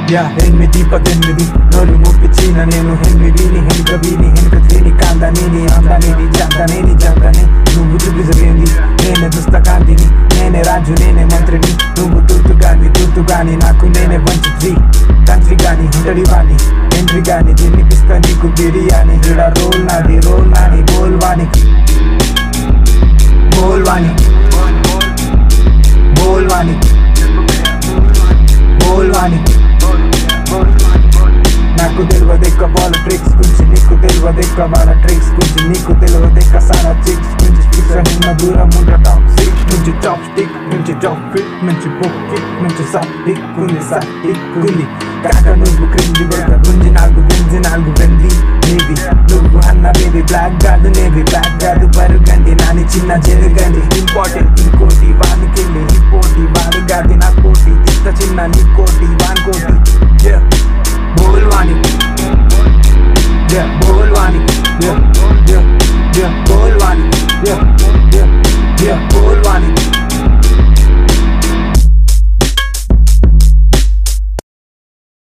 yeah ఎనిమిది పద్దెనిమిది నోరు ముప్పించిన నేను హెన్మిడిని హెనుక వీని హెనుక తీని కాందనేని అందనేని జందనేని జందనే నువ్వు చూపిజలేంది నేనే దుస్తకాంతిని నేనే రాజు నేనే మంత్రిని నువ్వు తూతు గాని తూతు గాని నాకు నేనే వంచి తంత్రి గాని హుండడి వాణి ఎంట్రీ గాని తినిపిస్తా నీకు బిర్యానీ ఈడ రోల్ నాది రోల్ నాని బోల్ వాణి బోల్ వాణి బోల్ వాణి బోల్ వాణి నాకు తెలియదు ఎక్క వాళ్ళ ట్రిక్స్ గురించి నీకు తెలియదు ఎక్క వాళ్ళ ట్రిక్స్ గురించి నీకు తెలియదు ఎక్క సారా చిక్స్ నుంచి స్టిక్స్ ఉన్న దూరం ఉండ టాప్ సిక్ నుంచి టాప్ స్టిక్ నుంచి టాప్ ఫిట్ నుంచి బుక్ కిక్ నుంచి సాఫ్ టిక్ ఉంది సాఫ్ టిక్ ఉంది కాక నువ్వు క్రింది వద్ద గుంజి నాలుగు గుంజి నాలుగు వెండి నేవి నువ్వు అన్న బేబీ బ్లాక్ కాదు నేవి బ్లాక్ కాదు పరుగండి నాని చిన్న జరగండి ఇంపార్టెంట్ ఇంకోటి వానికి